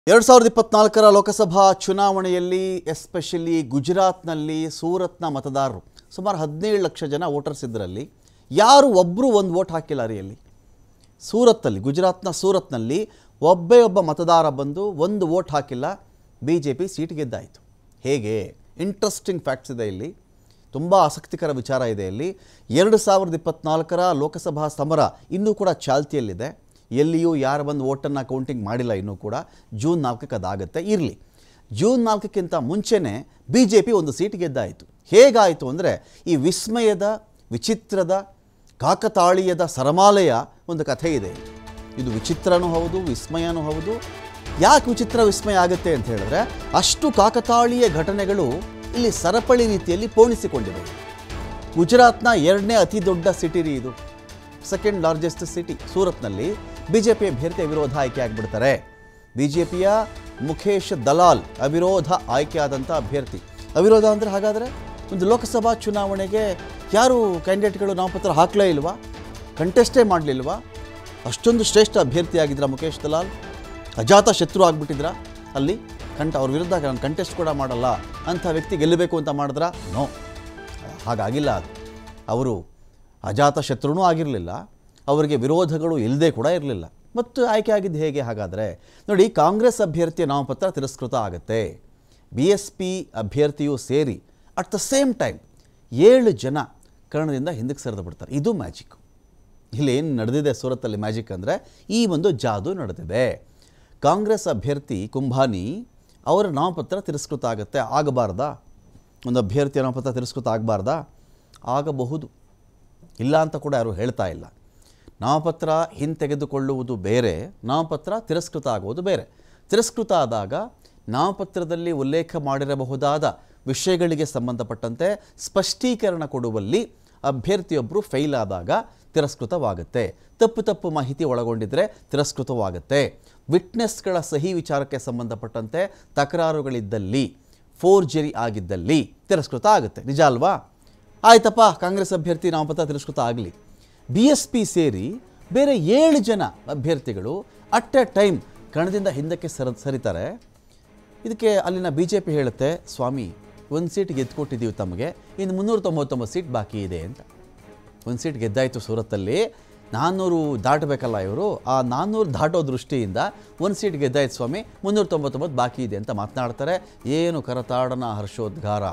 ಎರಡು ಸಾವಿರದ ಇಪ್ಪತ್ನಾಲ್ಕರ ಲೋಕಸಭಾ ಚುನಾವಣೆಯಲ್ಲಿ ಎಸ್ಪೆಷಲಿ ಗುಜರಾತ್ನಲ್ಲಿ ಸೂರತ್ನ ಮತದಾರರು ಸುಮಾರು ಹದಿನೇಳು ಲಕ್ಷ ಜನ ವೋಟರ್ಸ್ ಇದರಲ್ಲಿ ಯಾರು ಒಬ್ಬರು ಒಂದು ವೋಟ್ ಹಾಕಿಲ್ಲ ರೀ ಸೂರತ್ನಲ್ಲಿ ಗುಜರಾತ್ನ ಸೂರತ್ನಲ್ಲಿ ಒಬ್ಬೇ ಒಬ್ಬ ಮತದಾರ ಬಂದು ಒಂದು ವೋಟ್ ಹಾಕಿಲ್ಲ ಬಿ ಜೆ ಪಿ ಸೀಟ್ ಗೆದ್ದಾಯಿತು ಹೇಗೆ ಇಂಟ್ರೆಸ್ಟಿಂಗ್ ಫ್ಯಾಕ್ಟ್ಸ್ ಇದೆ ಇಲ್ಲಿ ತುಂಬ ಆಸಕ್ತಿಕರ ವಿಚಾರ ಇದೆ ಇಲ್ಲಿ ಎರಡು ಸಾವಿರದ ಇಪ್ಪತ್ನಾಲ್ಕರ ಲೋಕಸಭಾ ಸಮರ ಇನ್ನೂ ಕೂಡ ಚಾಲ್ತಿಯಲ್ಲಿದೆ ಎಲ್ಲಿಯೂ ಯಾರು ಬಂದು ವೋಟನ್ನು ಕೌಂಟಿಂಗ್ ಮಾಡಿಲ್ಲ ಇನ್ನೂ ಕೂಡ ಜೂನ್ ನಾಲ್ಕಕ್ಕೆ ಅದಾಗುತ್ತೆ ಇರಲಿ ಜೂನ್ ನಾಲ್ಕಕ್ಕಿಂತ ಮುಂಚೆನೇ ಬಿ ಜೆ ಪಿ ಒಂದು ಸೀಟ್ ಗೆದ್ದಾಯಿತು ಹೇಗಾಯಿತು ಅಂದರೆ ಈ ವಿಸ್ಮಯದ ವಿಚಿತ್ರದ ಕಾಕತಾಳೀಯದ ಸರಮಾಲೆಯ ಒಂದು ಕಥೆ ಇದೆ ಇದು ವಿಚಿತ್ರನೂ ಹೌದು ವಿಸ್ಮಯನೂ ಹೌದು ಯಾಕೆ ವಿಚಿತ್ರ ವಿಸ್ಮಯ ಆಗುತ್ತೆ ಅಂತ ಹೇಳಿದ್ರೆ ಅಷ್ಟು ಕಾಕತಾಳೀಯ ಘಟನೆಗಳು ಇಲ್ಲಿ ಸರಪಳಿ ರೀತಿಯಲ್ಲಿ ಪೋಣಿಸಿಕೊಂಡಿವೆ ಗುಜರಾತ್ನ ಎರಡನೇ ಅತಿ ದೊಡ್ಡ ಸಿಟಿ ರೀ ಇದು ಸೆಕೆಂಡ್ ಲಾರ್ಜೆಸ್ಟ್ ಸಿಟಿ ಸೂರತ್ನಲ್ಲಿ ಬಿ ಜೆ ಪಿ ಅಭ್ಯರ್ಥಿ ಅವಿರೋಧ ಆಯ್ಕೆ ಆಗಿಬಿಡ್ತಾರೆ ಬಿ ಜೆ ಪಿಯ ಮುಖೇಶ್ ದಲಾಲ್ ಅವಿರೋಧ ಆಯ್ಕೆಯಾದಂಥ ಅಭ್ಯರ್ಥಿ ಅವಿರೋಧ ಅಂದರೆ ಹಾಗಾದರೆ ಒಂದು ಲೋಕಸಭಾ ಚುನಾವಣೆಗೆ ಯಾರು ಕ್ಯಾಂಡಿಡೇಟ್ಗಳು ನಾಮಪತ್ರ ಹಾಕಲೇ ಇಲ್ವಾ ಕಂಟೆಸ್ಟೇ ಮಾಡಲಿಲ್ವಾ ಅಷ್ಟೊಂದು ಶ್ರೇಷ್ಠ ಅಭ್ಯರ್ಥಿ ಆಗಿದ್ರ ಮುಖೇಶ್ ದಲಾಲ್ ಅಜಾತ ಶತ್ರು ಆಗಿಬಿಟ್ಟಿದ್ರ ಅಲ್ಲಿ ಕಂಟ ಅವ್ರ ವಿರುದ್ಧ ನಾನು ಕಂಟೆಸ್ಟ್ ಕೂಡ ಮಾಡಲ್ಲ ಅಂಥ ವ್ಯಕ್ತಿ ಗೆಲ್ಲಬೇಕು ಅಂತ ಮಾಡಿದ್ರ ನೋ ಹಾಗಾಗಿಲ್ಲ ಅದು ಅವರು ಅಜಾತ ಶತ್ರುನೂ ಆಗಿರಲಿಲ್ಲ ಅವರಿಗೆ ವಿರೋಧಗಳು ಇಲ್ಲದೆ ಕೂಡ ಇರಲಿಲ್ಲ ಮತ್ತು ಆಯ್ಕೆ ಆಗಿದ್ದು ಹೇಗೆ ಹಾಗಾದರೆ ನೋಡಿ ಕಾಂಗ್ರೆಸ್ ಅಭ್ಯರ್ಥಿಯ ನಾಮಪತ್ರ ತಿರಸ್ಕೃತ ಆಗುತ್ತೆ ಬಿ ಎಸ್ ಪಿ ಅಭ್ಯರ್ಥಿಯೂ ಸೇರಿ ಅಟ್ ದ ಸೇಮ್ ಟೈಮ್ ಏಳು ಜನ ಕರ್ಣದಿಂದ ಹಿಂದಕ್ಕೆ ಸರಿದು ಬಿಡ್ತಾರೆ ಇದು ಮ್ಯಾಜಿಕ್ ಇಲ್ಲಿ ಏನು ನಡೆದಿದೆ ಸೂರತ್ತಲ್ಲಿ ಮ್ಯಾಜಿಕ್ ಅಂದರೆ ಈ ಒಂದು ಜಾದು ನಡೆದಿದೆ ಕಾಂಗ್ರೆಸ್ ಅಭ್ಯರ್ಥಿ ಕುಂಭಾನಿ ಅವರ ನಾಮಪತ್ರ ತಿರಸ್ಕೃತ ಆಗುತ್ತೆ ಆಗಬಾರ್ದಾ ಒಂದು ಅಭ್ಯರ್ಥಿಯ ನಾಮಪತ್ರ ತಿರಸ್ಕೃತ ಆಗಬಾರ್ದಾ ಆಗಬಹುದು ಇಲ್ಲ ಅಂತ ಕೂಡ ಯಾರು ಹೇಳ್ತಾ ಇಲ್ಲ ನಾಮಪತ್ರ ಹಿಂತೆಗೆದುಕೊಳ್ಳುವುದು ಬೇರೆ ನಾಮಪತ್ರ ತಿರಸ್ಕೃತ ಆಗುವುದು ಬೇರೆ ತಿರಸ್ಕೃತ ಆದಾಗ ನಾಮಪತ್ರದಲ್ಲಿ ಉಲ್ಲೇಖ ಮಾಡಿರಬಹುದಾದ ವಿಷಯಗಳಿಗೆ ಸಂಬಂಧಪಟ್ಟಂತೆ ಸ್ಪಷ್ಟೀಕರಣ ಕೊಡುವಲ್ಲಿ ಅಭ್ಯರ್ಥಿಯೊಬ್ಬರು ಫೇಲ್ ಆದಾಗ ತಿರಸ್ಕೃತವಾಗುತ್ತೆ ತಪ್ಪು ತಪ್ಪು ಮಾಹಿತಿ ಒಳಗೊಂಡಿದ್ದರೆ ತಿರಸ್ಕೃತವಾಗುತ್ತೆ ವಿಟ್ನೆಸ್ಗಳ ಸಹಿ ವಿಚಾರಕ್ಕೆ ಸಂಬಂಧಪಟ್ಟಂತೆ ತಕರಾರುಗಳಿದ್ದಲ್ಲಿ ಫೋರ್ಜರಿ ಆಗಿದ್ದಲ್ಲಿ ತಿರಸ್ಕೃತ ಆಗುತ್ತೆ ನಿಜ ಅಲ್ವಾ ಆಯ್ತಪ್ಪ ಕಾಂಗ್ರೆಸ್ ಅಭ್ಯರ್ಥಿ ನಾಮಪತ್ರ ತಿರಸ್ಕೃತ ಆಗಲಿ ಬಿ ಎಸ್ ಪಿ ಸೇರಿ ಬೇರೆ ಏಳು ಜನ ಅಭ್ಯರ್ಥಿಗಳು ಅಟ್ ಎ ಟೈಮ್ ಕಣದಿಂದ ಹಿಂದಕ್ಕೆ ಸರ ಸರಿತಾರೆ ಇದಕ್ಕೆ ಅಲ್ಲಿನ ಬಿ ಜೆ ಪಿ ಹೇಳುತ್ತೆ ಸ್ವಾಮಿ ಒಂದು ಸೀಟ್ ಗೆದ್ದುಕೊಟ್ಟಿದ್ದೀವಿ ತಮಗೆ ಇನ್ನು ಮುನ್ನೂರ ತೊಂಬತ್ತೊಂಬತ್ತು ಸೀಟ್ ಬಾಕಿ ಇದೆ ಅಂತ ಒಂದು ಸೀಟ್ ಗೆದ್ದಾಯಿತು ಸೂರತ್ತಲ್ಲಿ ನಾನ್ನೂರು ದಾಟಬೇಕಲ್ಲ ಇವರು ಆ ನಾನ್ನೂರು ದಾಟೋ ದೃಷ್ಟಿಯಿಂದ ಒಂದು ಸೀಟ್ ಗೆದ್ದಾಯ್ತು ಸ್ವಾಮಿ ಮುನ್ನೂರ ತೊಂಬತ್ತೊಂಬತ್ತು ಬಾಕಿ ಇದೆ ಅಂತ ಮಾತನಾಡ್ತಾರೆ ಏನು ಕರತಾಡನ ಹರ್ಷೋದ್ಗಾರ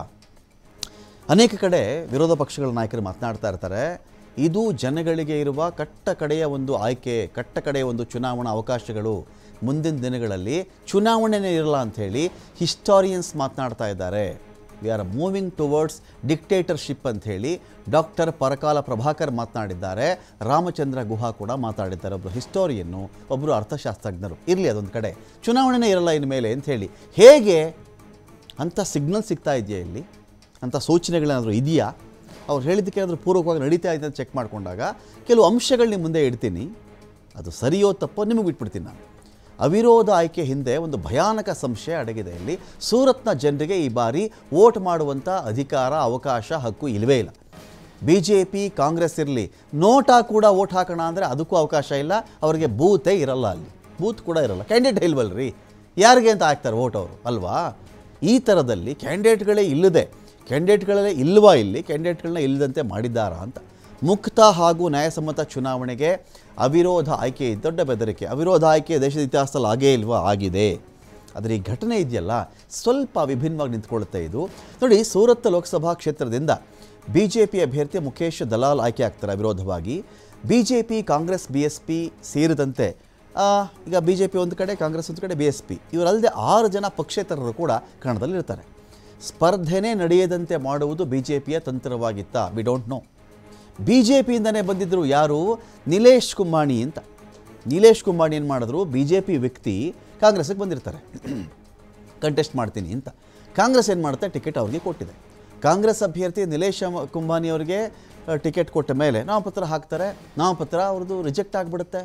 ಅನೇಕ ಕಡೆ ವಿರೋಧ ಪಕ್ಷಗಳ ನಾಯಕರು ಮಾತನಾಡ್ತಾ ಇರ್ತಾರೆ ಇದು ಜನಗಳಿಗೆ ಇರುವ ಕಟ್ಟ ಕಡೆಯ ಒಂದು ಆಯ್ಕೆ ಕಟ್ಟ ಕಡೆಯ ಒಂದು ಚುನಾವಣಾ ಅವಕಾಶಗಳು ಮುಂದಿನ ದಿನಗಳಲ್ಲಿ ಚುನಾವಣೆನೇ ಇರಲ್ಲ ಅಂಥೇಳಿ ಹಿಸ್ಟಾರಿಯನ್ಸ್ ಮಾತನಾಡ್ತಾ ಇದ್ದಾರೆ we are moving towards dictatorship ಅಂಥೇಳಿ ಡಾಕ್ಟರ್ ಪರಕಾಲ ಪ್ರಭಾಕರ್ ಮಾತನಾಡಿದ್ದಾರೆ ರಾಮಚಂದ್ರ ಗುಹಾ ಕೂಡ ಮಾತಾಡಿದ್ದಾರೆ ಒಬ್ಬರು ಹಿಸ್ಟೋರಿಯನ್ನು ಒಬ್ಬರು ಅರ್ಥಶಾಸ್ತ್ರಜ್ಞರು ಇರಲಿ ಅದೊಂದು ಕಡೆ ಚುನಾವಣೆನೇ ಇರಲ್ಲ ಇನ್ಮೇಲೆ ಅಂಥೇಳಿ ಹೇಗೆ ಅಂಥ ಸಿಗ್ನಲ್ ಸಿಗ್ತಾ ಇದೆಯಾ ಇಲ್ಲಿ ಅಂಥ ಸೂಚನೆಗಳೇನಾದರೂ ಇದೆಯಾ ಅವ್ರು ಹೇಳಿದ್ದಕ್ಕೆ ಏನಾದರೂ ಪೂರ್ವಕವಾಗಿ ನಡೀತಾ ಇದೆ ಅಂತ ಚೆಕ್ ಮಾಡಿಕೊಂಡಾಗ ಕೆಲವು ಅಂಶಗಳು ನಿಮ್ಮ ಮುಂದೆ ಇಡ್ತೀನಿ ಅದು ಸರಿಯೋ ತಪ್ಪೋ ನಿಮಗೆ ಬಿಟ್ಬಿಡ್ತೀನಿ ನಾನು ಅವಿರೋಧ ಆಯ್ಕೆ ಹಿಂದೆ ಒಂದು ಭಯಾನಕ ಸಂಶಯ ಅಡಗಿದೆ ಇಲ್ಲಿ ಸೂರತ್ನ ಜನರಿಗೆ ಈ ಬಾರಿ ವೋಟ್ ಮಾಡುವಂಥ ಅಧಿಕಾರ ಅವಕಾಶ ಹಕ್ಕು ಇಲ್ಲವೇ ಇಲ್ಲ ಬಿ ಜೆ ಪಿ ಕಾಂಗ್ರೆಸ್ ಇರಲಿ ನೋಟಾ ಕೂಡ ವೋಟ್ ಹಾಕೋಣ ಅಂದರೆ ಅದಕ್ಕೂ ಅವಕಾಶ ಇಲ್ಲ ಅವರಿಗೆ ಬೂತೇ ಇರಲ್ಲ ಅಲ್ಲಿ ಬೂತ್ ಕೂಡ ಇರಲ್ಲ ಕ್ಯಾಂಡಿಡೇಟ್ ಇಲ್ವಲ್ರಿ ಯಾರಿಗೆ ಅಂತ ಹಾಕ್ತಾರೆ ವೋಟ್ ಅವರು ಅಲ್ವಾ ಈ ಥರದಲ್ಲಿ ಕ್ಯಾಂಡಿಡೇಟ್ಗಳೇ ಇಲ್ಲದೆ ಕ್ಯಾಂಡಿಡೇಟ್ಗಳೇ ಇಲ್ವಾ ಇಲ್ಲಿ ಕ್ಯಾಂಡಿಡೇಟ್ಗಳನ್ನ ಇಲ್ಲದಂತೆ ಮಾಡಿದ್ದಾರಾ ಅಂತ ಮುಕ್ತ ಹಾಗೂ ನ್ಯಾಯಸಮ್ಮತ ಚುನಾವಣೆಗೆ ಅವಿರೋಧ ಆಯ್ಕೆ ದೊಡ್ಡ ಬೆದರಿಕೆ ಅವಿರೋಧ ಆಯ್ಕೆ ದೇಶದ ಇತಿಹಾಸದಲ್ಲಿ ಆಗೇ ಇಲ್ವಾ ಆಗಿದೆ ಆದರೆ ಈ ಘಟನೆ ಇದೆಯಲ್ಲ ಸ್ವಲ್ಪ ವಿಭಿನ್ನವಾಗಿ ನಿಂತ್ಕೊಳ್ಳುತ್ತೆ ಇದು ನೋಡಿ ಸೂರತ್ ಲೋಕಸಭಾ ಕ್ಷೇತ್ರದಿಂದ ಬಿ ಜೆ ಪಿ ಅಭ್ಯರ್ಥಿ ಮುಖೇಶ್ ದಲಾಲ್ ಆಯ್ಕೆ ಆಗ್ತಾರೆ ಅವಿರೋಧವಾಗಿ B J P Congress B S P ಸೇರಿದಂತೆ ಆ, ಈಗ ಬಿ ಜೆ ಪಿ ಒಂದು ಕಡೆ ಕಾಂಗ್ರೆಸ್ ಒಂದು ಕಡೆ ಬಿ ಎಸ್ ಪಿ ಇವರಲ್ಲದೆ ಆರು ಜನ ಪಕ್ಷೇತರರು ಕೂಡ ಕಣದಲ್ಲಿರ್ತಾರೆ ಸ್ಪರ್ಧೆನೇ ನಡೆಯದಂತೆ ಮಾಡುವುದು ಬಿ ಜೆ ಪಿಯ ತಂತ್ರವಾಗಿತ್ತ we don't know B J ಪಿಯಿಂದನೇ ಬಂದಿದ್ದರು ಯಾರು ನಿಲೇಶ್ ಕುಂಬಾಣಿ ಅಂತ ನಿಲೇಶ್ ಕುಂಬಾಣಿ ಏನು ಮಾಡಿದ್ರು ಬಿ ಜೆ ಪಿ ವ್ಯಕ್ತಿ ಕಾಂಗ್ರೆಸ್ಗೆ ಬಂದಿರ್ತಾರೆ ಕಂಟೆಸ್ಟ್ ಮಾಡ್ತೀನಿ ಅಂತ ಕಾಂಗ್ರೆಸ್ ಏನು ಮಾಡುತ್ತೆ ಟಿಕೆಟ್ ಅವ್ರಿಗೆ ಕೊಟ್ಟಿದೆ ಕಾಂಗ್ರೆಸ್ ಅಭ್ಯರ್ಥಿ ನಿಲೇಶ್ ಅಮ- ಕುಂಬಾನಿ ಅವರಿಗೆ ಟಿಕೆಟ್ ಕೊಟ್ಟ ಮೇಲೆ ನಾಮಪತ್ರ ಹಾಕ್ತಾರೆ ನಾಮಪತ್ರ ಅವ್ರದ್ದು ರಿಜೆಕ್ಟ್ ಆಗಿಬಿಡುತ್ತೆ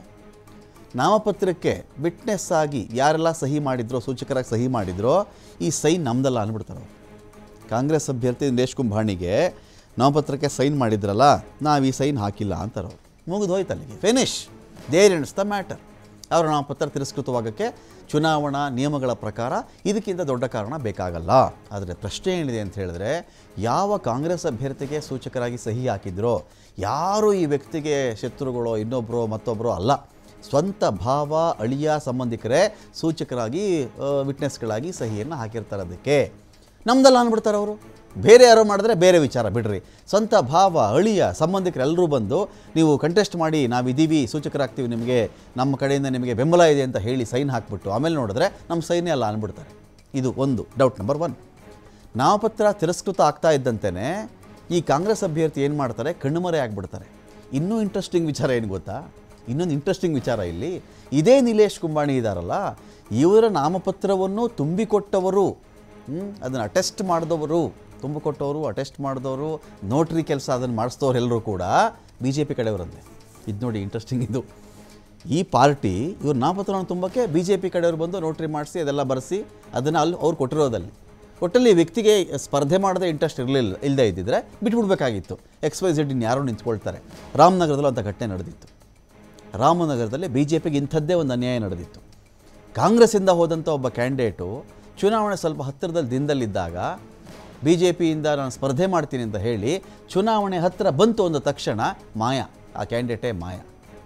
ನಾಮಪತ್ರಕ್ಕೆ ವಿಟ್ನೆಸ್ ಆಗಿ ಯಾರೆಲ್ಲ ಸಹಿ ಮಾಡಿದ್ರೋ ಸೂಚಕರಾಗಿ ಸಹಿ ಮಾಡಿದ್ರೋ ಈ ಸೈನ್ ನಮ್ದಲ್ಲ ಅಂದ್ಬಿಡ್ತಾರೆ ಅವರು ಕಾಂಗ್ರೆಸ್ ಅಭ್ಯರ್ಥಿ ನಿಲೇಶ್ ಕುಂಭಾಣಿಗೆ ನಾಮಪತ್ರಕ್ಕೆ ಸೈನ್ ಮಾಡಿದ್ರಲ್ಲ ನಾವು ಈ ಸೈನ್ ಹಾಕಿಲ್ಲ ಅಂತಾರೆ ಅವರು ಮುಗಿದು ಹೋಯ್ತು ಅಲ್ಲಿಗೆ finish there ends the matter ಅವರ ನಾಮಪತ್ರ ತಿರಸ್ಕೃತವಾಗೋಕ್ಕೆ ಚುನಾವಣಾ ನಿಯಮಗಳ ಪ್ರಕಾರ ಇದಕ್ಕಿಂತ ದೊಡ್ಡ ಕಾರಣ ಬೇಕಾಗಲ್ಲ ಆದರೆ ಪ್ರಶ್ನೆ ಏನಿದೆ ಅಂತ ಹೇಳಿದ್ರೆ ಯಾವ ಕಾಂಗ್ರೆಸ್ ಅಭ್ಯರ್ಥಿಗೆ ಸೂಚಕರಾಗಿ ಸಹಿ ಹಾಕಿದ್ರೋ ಯಾರು ಈ ವ್ಯಕ್ತಿಗೆ ಶತ್ರುಗಳೋ ಇನ್ನೊಬ್ಬರೋ ಮತ್ತೊಬ್ಬರೋ ಅಲ್ಲ ಸ್ವಂತ ಭಾವ ಅಳಿಯ ಸಂಬಂಧಿಕರೇ ಸೂಚಕರಾಗಿ ವಿಟ್ನೆಸ್ಗಳಾಗಿ ಸಹಿಯನ್ನು ಹಾಕಿರ್ತಾರೆ ಅದಕ್ಕೆ ನಮ್ದಲ್ಲ ಅಂದ್ಬಿಡ್ತಾರೆ ಅವರು ಬೇರೆ ಯಾರೋ ಮಾಡಿದ್ರೆ ಬೇರೆ ವಿಚಾರ ಬಿಡ್ರಿ ಸ್ವಂತ ಭಾವ ಅಳಿಯ ಸಂಬಂಧಿಕರೆಲ್ಲರೂ ಬಂದು ನೀವು ಕಂಟೆಸ್ಟ್ ಮಾಡಿ ನಾವಿದ್ದೀವಿ ಸೂಚಕರಾಗ್ತೀವಿ ನಿಮಗೆ ನಮ್ಮ ಕಡೆಯಿಂದ ನಿಮಗೆ ಬೆಂಬಲ ಇದೆ ಅಂತ ಹೇಳಿ ಸೈನ್ ಹಾಕ್ಬಿಟ್ಟು ಆಮೇಲೆ ನೋಡಿದ್ರೆ ನಮ್ಮ ಸೈನ್ಯ ಅಲ್ಲ ಅಂದ್ಬಿಡ್ತಾರೆ ಇದು ಒಂದು ಡೌಟ್ ನಂಬರ್ ಒನ್ ನಾಮಪತ್ರ ತಿರಸ್ಕೃತ ಆಗ್ತಾ ಇದ್ದಂತೆಯೇ ಈ ಕಾಂಗ್ರೆಸ್ ಅಭ್ಯರ್ಥಿ ಏನು ಮಾಡ್ತಾರೆ ಕಣ್ಣುಮರೆ ಆಗಿಬಿಡ್ತಾರೆ ಇನ್ನೂ ಇಂಟ್ರೆಸ್ಟಿಂಗ್ ವಿಚಾರ ಏನು ಗೊತ್ತಾ ಇನ್ನೊಂದು ಇಂಟ್ರೆಸ್ಟಿಂಗ್ ವಿಚಾರ ಇಲ್ಲಿ ಇದೇ ನಿಲೇಶ್ ಕುಂಬಾಣಿ ಇದ್ದಾರಲ್ಲ ಇವರ ನಾಮಪತ್ರವನ್ನು ತುಂಬಿಕೊಟ್ಟವರು ಅದನ್ನು ಅಟೆಸ್ಟ್ ಮಾಡಿದವರು ತುಂಬಿಕೊಟ್ಟವರು ಅಟೆಸ್ಟ್ ಮಾಡಿದವರು ನೋಟ್ರಿ ಕೆಲಸ ಅದನ್ನು ಮಾಡಿಸಿದವ್ರು ಎಲ್ಲರೂ ಕೂಡ ಬಿ ಜೆ ಪಿ ಕಡೆಯವರಂತೆ ಇದು ನೋಡಿ ಇಂಟ್ರೆಸ್ಟಿಂಗ್ ಇದು ಈ ಪಾರ್ಟಿ ಇವ್ರ ನಾಮಪತ್ರವನ್ನು ತುಂಬಕ್ಕೆ ಬಿ ಜೆ ಪಿ ಕಡೆಯವರು ಬಂದು ನೋಟ್ರಿ ಮಾಡಿಸಿ ಅದೆಲ್ಲ ಬರೆಸಿ ಅದನ್ನು ಅಲ್ಲಿ ಅವ್ರು ಕೊಟ್ಟಿರೋದಲ್ಲಿ ಒಟ್ಟಲ್ಲಿ ಈ ವ್ಯಕ್ತಿಗೆ ಸ್ಪರ್ಧೆ ಮಾಡದೆ ಇಂಟ್ರೆಸ್ಟ್ ಇರಲಿಲ್ಲ ಇಲ್ಲದೆ ಇದ್ದಿದ್ರೆ ಬಿಟ್ಬಿಡ್ಬೇಕಾಗಿತ್ತು ಎಕ್ಸ್ ವೈ ಝೆಡ್ ಇನ್ನು ಯಾರು ನಿಂತ್ಕೊಳ್ತಾರೆ ರಾಮನಗರದಲ್ಲೂ ಅಂಥ ಘಟನೆ ನಡೆದಿತ್ತು ರಾಮನಗರದಲ್ಲಿ ಬಿ ಜೆ ಪಿಗೆ ಇಂಥದ್ದೇ ಒಂದು ಅನ್ಯಾಯ ನಡೆದಿತ್ತು ಕಾಂಗ್ರೆಸ್ಸಿಂದ ಹೋದಂಥ ಒಬ್ಬ ಕ್ಯಾಂಡಿಡೇಟು ಚುನಾವಣೆ ಸ್ವಲ್ಪ ಹತ್ತಿರದಲ್ಲಿ ದಿನದಲ್ಲಿದ್ದಾಗ ಬಿ ಜೆ ಪಿಯಿಂದ ನಾನು ಸ್ಪರ್ಧೆ ಮಾಡ್ತೀನಿ ಅಂತ ಹೇಳಿ ಚುನಾವಣೆ ಹತ್ತಿರ ಬಂತು ಅಂದ ತಕ್ಷಣ ಮಾಯ ಆ ಕ್ಯಾಂಡಿಡೇಟೇ ಮಾಯ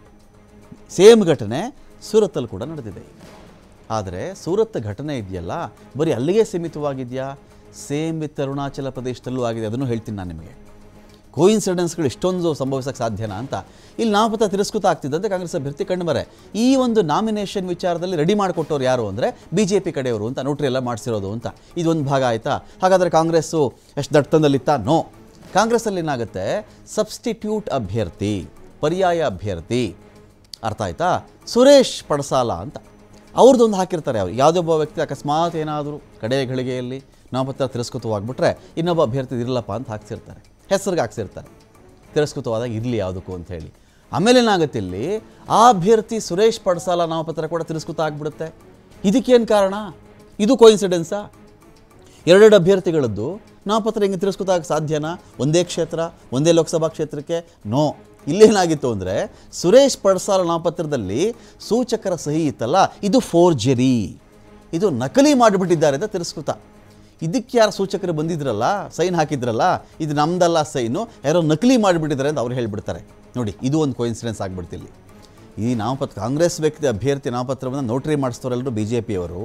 ಸೇಮ್ ಘಟನೆ ಸೂರತ್ತಲ್ಲಿ ಕೂಡ ನಡೆದಿದೆ ಆದರೆ ಸೂರತ್ ಘಟನೆ ಇದೆಯಲ್ಲ ಬರೀ ಅಲ್ಲಿಗೆ ಸೀಮಿತವಾಗಿದೆಯಾ ಸೇಮ್ ವಿತ್ ಅರುಣಾಚಲ ಪ್ರದೇಶದಲ್ಲೂ ಆಗಿದೆ ಅದನ್ನು ಹೇಳ್ತೀನಿ ನಾನು ನಿಮಗೆ ಕೋಇನ್ಸಿಡೆನ್ಸ್ಗಳು ಇಷ್ಟೊಂದು ಸಂಭವಿಸೋಕ್ಕೆ ಸಾಧ್ಯನಾ ಅಂತ ಇಲ್ಲಿ ನಾಮಪತ್ರ ತಿರಸ್ಕೃತ ಆಗ್ತಿದ್ದಂತೆ ಕಾಂಗ್ರೆಸ್ ಅಭ್ಯರ್ಥಿ ಕಣ್ಮರೆ ಈ ಒಂದು ನಾಮಿನೇಷನ್ ವಿಚಾರದಲ್ಲಿ ರೆಡಿ ಮಾಡಿಕೊಟ್ಟವ್ರು ಯಾರು ಅಂದರೆ ಬಿ ಜೆ ಪಿ ಕಡೆಯವರು ಅಂತ ನೋಟ್ರಿ ಎಲ್ಲ ಮಾಡಿಸಿರೋದು ಅಂತ ಇದೊಂದು ಭಾಗ ಆಯಿತಾ ಹಾಗಾದರೆ ಕಾಂಗ್ರೆಸ್ಸು ಎಷ್ಟು ದಟ್ಟತನದಲ್ಲಿತ್ತಾ ನೋ ಕಾಂಗ್ರೆಸ್ಸಲ್ಲಿ ಏನಾಗುತ್ತೆ ಸಬ್ಸ್ಟಿಟ್ಯೂಟ್ ಅಭ್ಯರ್ಥಿ ಪರ್ಯಾಯ ಅಭ್ಯರ್ಥಿ ಅರ್ಥ ಆಯ್ತಾ ಸುರೇಶ್ ಪಡಸಾಲ ಅಂತ ಅವ್ರದ್ದೊಂದು ಹಾಕಿರ್ತಾರೆ ಅವ್ರು ಯಾವುದೇ ಒಬ್ಬ ವ್ಯಕ್ತಿ ಅಕಸ್ಮಾತ್ ಏನಾದರೂ ಕಡೆಯ ಘಳಿಗೆಯಲ್ಲಿ ನಾಮಪತ್ರ ತಿರಸ್ಕೃತವಾಗಿಬಿಟ್ರೆ ಇನ್ನೊಬ್ಬ ಅಭ್ಯರ್ಥಿ ಇರಲ್ಲಪ್ಪ ಅಂತ ಹಾಕ್ಸಿರ್ತಾರೆ ಹೆಸರಿಗೆ ಹಾಕ್ಸಿರ್ತಾರೆ ತಿರಸ್ಕೃತವಾದಾಗ ಇರಲಿ ಯಾವುದಕ್ಕೂ ಅಂತ ಹೇಳಿ ಆಮೇಲೆ ಏನಾಗುತ್ತೆ ಇಲ್ಲಿ ಆ ಅಭ್ಯರ್ಥಿ ಸುರೇಶ್ ಪಡಸಾಲ ನಾಮಪತ್ರ ಕೂಡ ತಿರಸ್ಕೃತ ಆಗಿಬಿಡುತ್ತೆ ಇದಕ್ಕೇನು ಕಾರಣ ಇದು ಕೋಇನ್ಸಿಡೆನ್ಸಾ ಎರಡೆರಡು ಅಭ್ಯರ್ಥಿಗಳದ್ದು ನಾಮಪತ್ರ ಹಿಂಗೆ ತಿರಸ್ಕೃತ ಆಗಕ್ಕೆ ಸಾಧ್ಯನಾ ಒಂದೇ ಕ್ಷೇತ್ರ ಒಂದೇ ಲೋಕಸಭಾ ಕ್ಷೇತ್ರಕ್ಕೆ ನೋ ಇಲ್ಲೇನಾಗಿತ್ತು ಅಂದರೆ ಸುರೇಶ್ ಪಡ್ಸಾಲ ನಾಮಪತ್ರದಲ್ಲಿ ಸೂಚಕರ ಸಹಿ ಇತ್ತಲ್ಲ ಇದು ಫೋರ್ಜರಿ ಇದು ನಕಲಿ ಮಾಡಿಬಿಟ್ಟಿದ್ದಾರೆ ಅಂತ ತಿರಸ್ಕೃತ ಇದಕ್ಕೆ ಯಾರು ಸೂಚಕರು ಬಂದಿದ್ರಲ್ಲ ಸೈನ್ ಹಾಕಿದ್ರಲ್ಲ ಇದು ನಮ್ದಲ್ಲ ಸೈನು ಯಾರೋ ನಕಲಿ ಮಾಡಿಬಿಟ್ಟಿದ್ದಾರೆ ಅಂತ ಅವ್ರು ಹೇಳ್ಬಿಡ್ತಾರೆ ನೋಡಿ ಇದು ಒಂದು ಕೋಇನ್ಸಿಡೆನ್ಸ್ ಆಗ್ಬಿಡ್ತಿಲ್ಲಿ ಈ ನಾಮಪತ್ರ ಕಾಂಗ್ರೆಸ್ ವ್ಯಕ್ತಿ ಅಭ್ಯರ್ಥಿ ನಾಮಪತ್ರವನ್ನು ನೋಟ್ರಿ ಮಾಡಿಸ್ತವ್ರೆಲ್ಲರೂ ಬಿ ಜೆ ಪಿಯವರು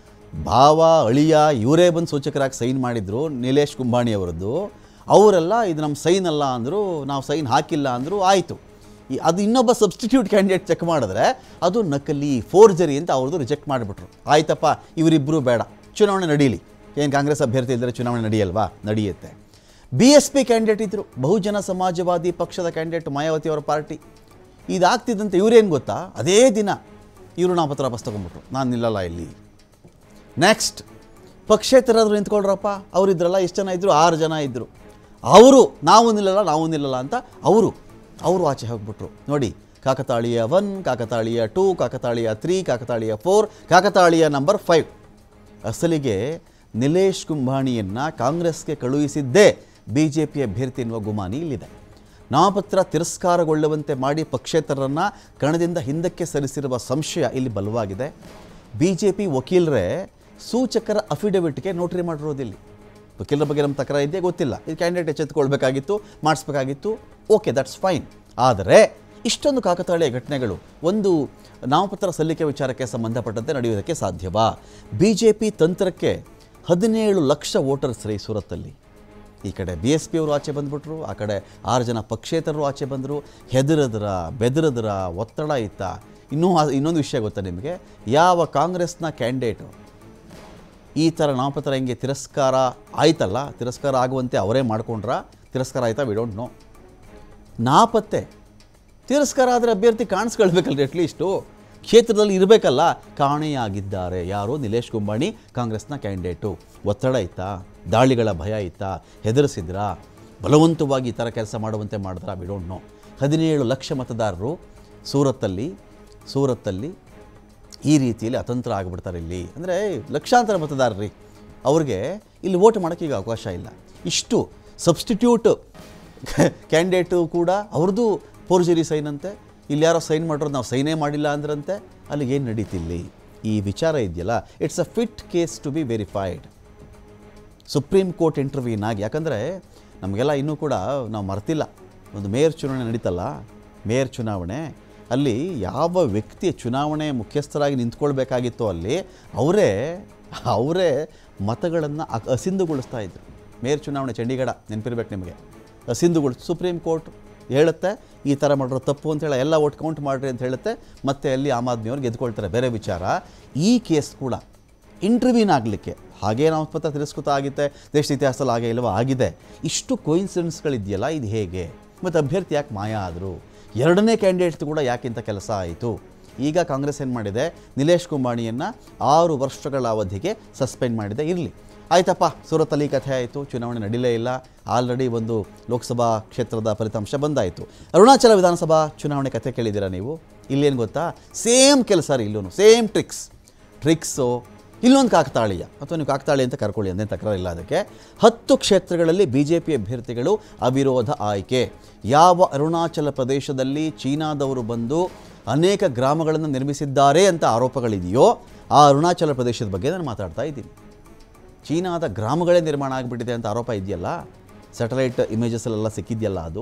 ಭಾವ ಅಳಿಯ ಇವರೇ ಬಂದು ಸೂಚಕರಾಗಿ ಸೈನ್ ಮಾಡಿದ್ರು ನಿಲೇಶ್ ಕುಂಬಾಣಿ ಅವರದ್ದು ಅವರೆಲ್ಲ ಇದು ನಮ್ಮ ಸೈನ್ ಅಲ್ಲ ಅಂದರು ನಾವು ಸೈನ್ ಹಾಕಿಲ್ಲ ಅಂದರು ಆಯಿತು ಈ ಅದು ಇನ್ನೊಬ್ಬ ಸಬ್ಸ್ಟಿಟ್ಯೂಟ್ ಕ್ಯಾಂಡಿಡೇಟ್ ಚೆಕ್ ಮಾಡಿದ್ರೆ ಅದು ನಕಲಿ ಫೋರ್ಜರಿ ಅಂತ ಅವ್ರದ್ದು ರಿಜೆಕ್ಟ್ ಮಾಡಿಬಿಟ್ರು ಆಯ್ತಪ್ಪ ಇವರಿಬ್ಬರು ಬೇಡ ಚುನಾವಣೆ ನಡೀಲಿ ಏನು ಕಾಂಗ್ರೆಸ್ ಅಭ್ಯರ್ಥಿ ಇದ್ದರೆ ಚುನಾವಣೆ ನಡೆಯಲ್ವಾ ನಡೆಯುತ್ತೆ ಬಿ ಎಸ್ ಪಿ ಕ್ಯಾಂಡಿಡೇಟ್ ಇದ್ದರು ಬಹುಜನ ಸಮಾಜವಾದಿ ಪಕ್ಷದ ಕ್ಯಾಂಡಿಡೇಟ್ ಮಾಯಾವತಿ ಅವರ ಪಾರ್ಟಿ ಇದಾಗ್ತಿದ್ದಂತೆ ಇವ್ರೇನು ಗೊತ್ತಾ ಅದೇ ದಿನ ಇವರು ನಾಮಪತ್ರ ವಾಪಸ್ ತಗೊಂಡ್ಬಿಟ್ರು ನಾನು ನಿಲ್ಲಲ್ಲ ಇಲ್ಲಿ ನೆಕ್ಸ್ಟ್ ಪಕ್ಷೇತರಾದ್ರು ನಿಂತ್ಕೊಳ್ರಪ್ಪ ಅವರಿದ್ರಲ್ಲ ಎಷ್ಟು ಜನ ಇದ್ದರು ಆರು ಜನ ಇದ್ದರು ಅವರು ನಾವು ನಿಲ್ಲಲ್ಲ ನಾವು ನಿಲ್ಲಲ್ಲ ಅಂತ ಅವರು ಅವರು ಆಚೆ ಹೋಗ್ಬಿಟ್ರು ನೋಡಿ ಕಾಕತಾಳೀಯ ಒನ್ ಕಾಕತಾಳೀಯ ಟೂ ಕಾಕತಾಳೀಯ ತ್ರೀ ಕಾಕತಾಳೀಯ ಫೋರ್ ಕಾಕತಾಳೀಯ ನಂಬರ್ ಫೈವ್ ಅಸಲಿಗೆ ನಿಲೇಶ್ ಕುಂಭಾಣಿಯನ್ನು ಕಾಂಗ್ರೆಸ್ಗೆ ಕಳುಹಿಸಿದ್ದೇ ಬಿ ಜೆ ಪಿ ಅಭ್ಯರ್ಥಿ ಎನ್ನುವ ಗುಮಾನಿ ಇಲ್ಲಿದೆ ನಾಮಪತ್ರ ತಿರಸ್ಕಾರಗೊಳ್ಳುವಂತೆ ಮಾಡಿ ಪಕ್ಷೇತರರನ್ನು ಕಣದಿಂದ ಹಿಂದಕ್ಕೆ ಸರಿಸಿರುವ ಸಂಶಯ ಇಲ್ಲಿ ಬಲವಾಗಿದೆ ಬಿ ಜೆ ಪಿ ವಕೀಲರೇ ಸೂಚಕರ ಅಫಿಡವಿಟ್ಗೆ ನೋಟ್ರಿ ಮಾಡಿರೋದಿಲ್ಲಿ ವಕೀಲರ ಬಗ್ಗೆ ನಮ್ಮ ತಕರ ಇದೆಯೇ ಗೊತ್ತಿಲ್ಲ ಇದು ಕ್ಯಾಂಡಿಡೇಟ್ ಎಚ್ಚೆತ್ತುಕೊಳ್ಬೇಕಾಗಿತ್ತು ಮಾಡಿಸ್ಬೇಕಾಗಿತ್ತು ಓಕೆ ದಟ್ಸ್ ಫೈನ್ ಆದರೆ ಇಷ್ಟೊಂದು ಕಾಕತಾಳೀಯ ಘಟನೆಗಳು ಒಂದು ನಾಮಪತ್ರ ಸಲ್ಲಿಕೆ ವಿಚಾರಕ್ಕೆ ಸಂಬಂಧಪಟ್ಟಂತೆ ನಡೆಯುವುದಕ್ಕೆ ಸಾಧ್ಯವಾ ಬಿ ಜೆ ಪಿ ತಂತ್ರಕ್ಕೆ ಹದಿನೇಳು ಲಕ್ಷ ವೋಟರ್ಸ್ ರೀ ಸೂರತ್ತಲ್ಲಿ ಈ ಕಡೆ ಬಿ ಎಸ್ ಪಿ ಅವರು ಆಚೆ ಬಂದ್ಬಿಟ್ರು ಆ ಕಡೆ ಆರು ಜನ ಪಕ್ಷೇತರರು ಆಚೆ ಬಂದರು ಹೆದರದ್ರ ಬೆದರದ್ರ ಒತ್ತಡ ಇತ್ತ ಇನ್ನೂ ಆ- ಇನ್ನೊಂದು ವಿಷಯ ಗೊತ್ತಾ ನಿಮಗೆ ಯಾವ ಕಾಂಗ್ರೆಸ್ನ ಕ್ಯಾಂಡಿಡೇಟು ಈ ಥರ ನಾಮಪತ್ರ ಹಿಂಗೆ ತಿರಸ್ಕಾರ ಆಯ್ತಲ್ಲ ತಿರಸ್ಕಾರ ಆಗುವಂತೆ ಅವರೇ ಮಾಡ್ಕೊಂಡ್ರ ತಿರಸ್ಕಾರ ಆಯ್ತಾ ವಿ ಡೋಂಟ್ ನೋ ನಾಪತ್ತೆ ತಿರಸ್ಕಾರ ಆದರೆ ಅಭ್ಯರ್ಥಿ ಕಾಣಿಸ್ಕೊಳ್ಬೇಕಲ್ರಿ ಅಟ್ಲೀಸ್ಟು ಕ್ಷೇತ್ರದಲ್ಲಿ ಇರಬೇಕಲ್ಲ ಕಾಣೆಯಾಗಿದ್ದಾರೆ ಯಾರು ನಿಲೇಶ್ ಕುಂಬಾಣಿ ಕಾಂಗ್ರೆಸ್ನ ಕ್ಯಾಂಡಿಡೇಟು ಒತ್ತಡ ಇತ್ತಾ ದಾಳಿಗಳ ಭಯ ಇತ್ತಾ ಹೆದರಿಸಿದ್ರಾ ಬಲವಂತವಾಗಿ ಈ ಥರ ಕೆಲಸ ಮಾಡುವಂತೆ ಮಾಡಿದ್ರಾ ವಿ ಡೋಂಟ್ ನೋ ಹದಿನೇಳು ಲಕ್ಷ ಮತದಾರರು ಸೂರತ್ತಲ್ಲಿ ಸೂರತ್ತಲ್ಲಿ ಈ ರೀತಿಯಲ್ಲಿ ಅತಂತ್ರ ಆಗಿಬಿಡ್ತಾರೆ ಇಲ್ಲಿ ಅಂದರೆ ಲಕ್ಷಾಂತರ ಮತದಾರರಿ ಅವ್ರಿಗೆ ಇಲ್ಲಿ ವೋಟ್ ಮಾಡೋಕ್ಕೆ ಈಗ ಅವಕಾಶ ಇಲ್ಲ ಇಷ್ಟು ಸಬ್ಸ್ಟಿಟ್ಯೂಟ್ ಕ್ಯಾಂಡಿಡೇಟು ಕೂಡ ಅವ್ರದ್ದು ಫೋರ್ಜರಿ ಸೈನ್ ಅಂತೆ ಇಲ್ಲಿ ಯಾರೋ ಸೈನ್ ಮಾಡಿರೋದು ನಾವು ಸೈನೇ ಮಾಡಿಲ್ಲ ಅಂದ್ರಂತೆ ಅಲ್ಲಿಗೆ ಏನು ನಡೀತಿಲ್ಲಿ ಈ ವಿಚಾರ ಇದೆಯಲ್ಲ it's a fit case to be verified supreme court ಇಂಟರ್ವ್ಯೂನ್ ಆಗಿ ಯಾಕಂದರೆ ನಮಗೆಲ್ಲ ಇನ್ನೂ ಕೂಡ ನಾವು ಮರ್ತಿಲ್ಲ ಒಂದು ಮೇಯರ್ ಚುನಾವಣೆ ನಡೀತಲ್ಲ ಮೇಯರ್ ಚುನಾವಣೆ ಅಲ್ಲಿ ಯಾವ ವ್ಯಕ್ತಿ ಚುನಾವಣೆ ಮುಖ್ಯಸ್ಥರಾಗಿ ನಿಂತ್ಕೊಳ್ಬೇಕಾಗಿತ್ತು ಅಲ್ಲಿ ಅವರೇ ಅವರೇ ಮತಗಳನ್ನು ಅ- ಅಸಿಂಧುಗೊಳಿಸ್ತಾ ಇದ್ರು ಮೇಯರ್ ಚುನಾವಣೆ ಚಂಡೀಗಢ ನೆನಪಿರ್ಬೇಕು ನಿಮಗೆ ಅಸಿಂಧುಗೊಳಿಸ್ ಸುಪ್ರೀಂ ಕೋರ್ಟ್ ಹೇಳುತ್ತೆ ಈ ಥರ ಮಾಡಿರೋ ತಪ್ಪು ಅಂತೇಳಿ ಎಲ್ಲ ಒಟ್ಟು ಕೌಂಟ್ ಮಾಡಿರಿ ಅಂತ ಹೇಳುತ್ತೆ ಮತ್ತೆ ಅಲ್ಲಿ ಆಮ್ ಆದ್ಮಿಯವ್ರು ಗೆದ್ಕೊಳ್ತಾರೆ ಬೇರೆ ವಿಚಾರ ಈ ಕೇಸ್ ಕೂಡ ಇಂಟರ್ವ್ಯೂನ್ ಆಗಲಿಕ್ಕೆ ಹಾಗೇ ನಾಮಪತ್ರ ತಿರಸ್ಕೃತ ಆಗುತ್ತೆ ದೇಶದ ಇತಿಹಾಸದಲ್ಲಿ ಹಾಗೆ ಇಲ್ಲವೋ ಆಗಿದೆ ಇಷ್ಟು ಕೋಯಿನ್ಸಿಡೆನ್ಸ್ಗಳಿದೆಯಲ್ಲ ಇದು ಹೇಗೆ ಮತ್ತು ಅಭ್ಯರ್ಥಿ ಯಾಕೆ ಮಾಯ ಆದರು ಎರಡನೇ ಕ್ಯಾಂಡಿಡೇಟ್ ಕೂಡ ಯಾಕಿಂತ ಕೆಲಸ ಆಯಿತು ಈಗ ಕಾಂಗ್ರೆಸ್ ಏನು ಮಾಡಿದೆ ನಿಲೇಶ್ ಕುಂಬಾಣಿಯನ್ನು ಆರು ವರ್ಷಗಳ ಅವಧಿಗೆ ಸಸ್ಪೆಂಡ್ ಮಾಡಿದೆ ಇರಲಿ ಆಯ್ತಪ್ಪ ಸೂರತ್ತಲ್ಲಿ ಈ ಕಥೆ ಆಯಿತು ಚುನಾವಣೆ ನಡೀಲೇ ಇಲ್ಲ ಆಲ್ರೆಡಿ ಒಂದು ಲೋಕಸಭಾ ಕ್ಷೇತ್ರದ ಫಲಿತಾಂಶ ಬಂದಾಯಿತು ಅರುಣಾಚಲ ವಿಧಾನಸಭಾ ಚುನಾವಣೆ ಕಥೆ ಕೇಳಿದ್ದೀರಾ ನೀವು ಇಲ್ಲೇನು ಗೊತ್ತಾ ಸೇಮ್ ಕೆಲಸ ರೀ ಇಲ್ಲೂ ಸೇಮ್ ಟ್ರಿಕ್ಸ್ ಟ್ರಿಕ್ಸು ಇಲ್ಲೊಂದು ಕಾಕತಾಳೀಯ ಅಥವಾ ನೀವು ಕಾಕತಾಳಿ ಅಂತ ಕರ್ಕೊಳ್ಳಿ ಅಂದೇನು ತಕರಾರಿಲ್ಲ ಅದಕ್ಕೆ ಹತ್ತು ಕ್ಷೇತ್ರಗಳಲ್ಲಿ ಬಿ ಜೆ ಪಿ ಅಭ್ಯರ್ಥಿಗಳು ಅವಿರೋಧ ಆಯ್ಕೆ ಯಾವ ಅರುಣಾಚಲ ಪ್ರದೇಶದಲ್ಲಿ ಚೀನಾದವರು ಬಂದು ಅನೇಕ ಗ್ರಾಮಗಳನ್ನು ನಿರ್ಮಿಸಿದ್ದಾರೆ ಅಂತ ಆರೋಪಗಳಿದೆಯೋ ಆ ಅರುಣಾಚಲ ಪ್ರದೇಶದ ಬಗ್ಗೆ ನಾನು ಮಾತಾಡ್ತಾ ಇದ್ದೀನಿ ಚೀನಾದ ಗ್ರಾಮಗಳೇ ನಿರ್ಮಾಣ ಆಗಿಬಿಟ್ಟಿದೆ ಅಂತ ಆರೋಪ ಇದೆಯಲ್ಲ ಸ್ಯಾಟಲೈಟ್ ಇಮೇಜಸ್ಸಲ್ಲೆಲ್ಲ ಸಿಕ್ಕಿದೆಯಲ್ಲ ಅದು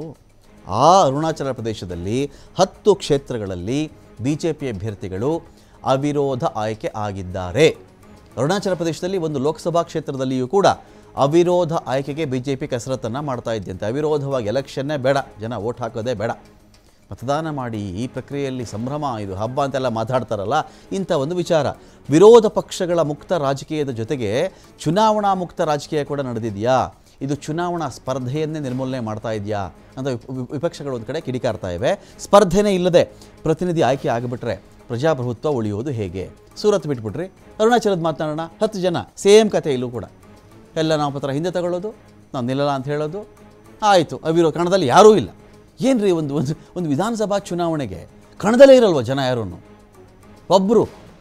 ಆ ಅರುಣಾಚಲ ಪ್ರದೇಶದಲ್ಲಿ ಹತ್ತು ಕ್ಷೇತ್ರಗಳಲ್ಲಿ ಬಿ ಜೆ ಪಿ ಅಭ್ಯರ್ಥಿಗಳು ಅವಿರೋಧ ಆಯ್ಕೆ ಆಗಿದ್ದಾರೆ ಅರುಣಾಚಲ ಪ್ರದೇಶದಲ್ಲಿ ಒಂದು ಲೋಕಸಭಾ ಕ್ಷೇತ್ರದಲ್ಲಿಯೂ ಕೂಡ ಅವಿರೋಧ ಆಯ್ಕೆಗೆ ಬಿ ಜೆ ಪಿ ಕಸರತ್ತನ್ನು ಮಾಡ್ತಾ ಇದ್ದಂತೆ ಅವಿರೋಧವಾಗಿ ಎಲೆಕ್ಷನ್ನೇ ಬೇಡ ಜನ ಓಟ್ ಹಾಕೋದೇ ಬೇಡ ಮತದಾನ ಮಾಡಿ ಈ ಪ್ರಕ್ರಿಯೆಯಲ್ಲಿ ಸಂಭ್ರಮ ಇದು ಹಬ್ಬ ಅಂತೆಲ್ಲ ಮಾತಾಡ್ತಾರಲ್ಲ ಇಂಥ ಒಂದು ವಿಚಾರ ವಿರೋಧ ಪಕ್ಷಗಳ ಮುಕ್ತ ರಾಜಕೀಯದ ಜೊತೆಗೆ ಚುನಾವಣಾ ಮುಕ್ತ ರಾಜಕೀಯ ಕೂಡ ನಡೆದಿದೆಯಾ ಇದು ಚುನಾವಣಾ ಸ್ಪರ್ಧೆಯನ್ನೇ ನಿರ್ಮೂಲನೆ ಮಾಡ್ತಾ ಇದೆಯಾ ಅಂತ ವಿಪ್- ವಿಪ್- ವಿಪಕ್ಷಗಳು ಒಂದು ಕಡೆ ಕಿಡಿಕಾರ್ತಾ ಇವೆ ಸ್ಪರ್ಧೆನೇ ಇಲ್ಲದೆ ಪ್ರತಿನಿಧಿ ಆಯ್ಕೆ ಆಗಿಬಿಟ್ರೆ ಪ್ರಜಾಪ್ರಭುತ್ವ ಉಳಿಯೋದು ಹೇಗೆ ಸೂರತ್ ಬಿಟ್ಬಿಟ್ರಿ ಅರುಣಾಚಲದ ಮಾತನಾಡೋಣ ಹತ್ತು ಜನ ಸೇಮ್ ಕತೆ ಇಲ್ಲೂ ಕೂಡ ಎಲ್ಲ ನಾವು ಪತ್ರ ಹಿಂದೆ ತಗೊಳ್ಳೋದು ನಾವು ನಿಲ್ಲಲ್ಲ ಅಂತ ಹೇಳೋದು ಆಯಿತು ಅವಿರೋ ಕಣದಲ್ಲಿ ಯಾರೂ ಇಲ್ಲ ಏನು ರೀ ಒಂದು ಒಂದು ಒಂದು ವಿಧಾನಸಭಾ ಚುನಾವಣೆಗೆ ಕಣದಲ್ಲೇ ಇರಲ್ವ ಜನ ಯಾರೂ ಒಬ್ಬರು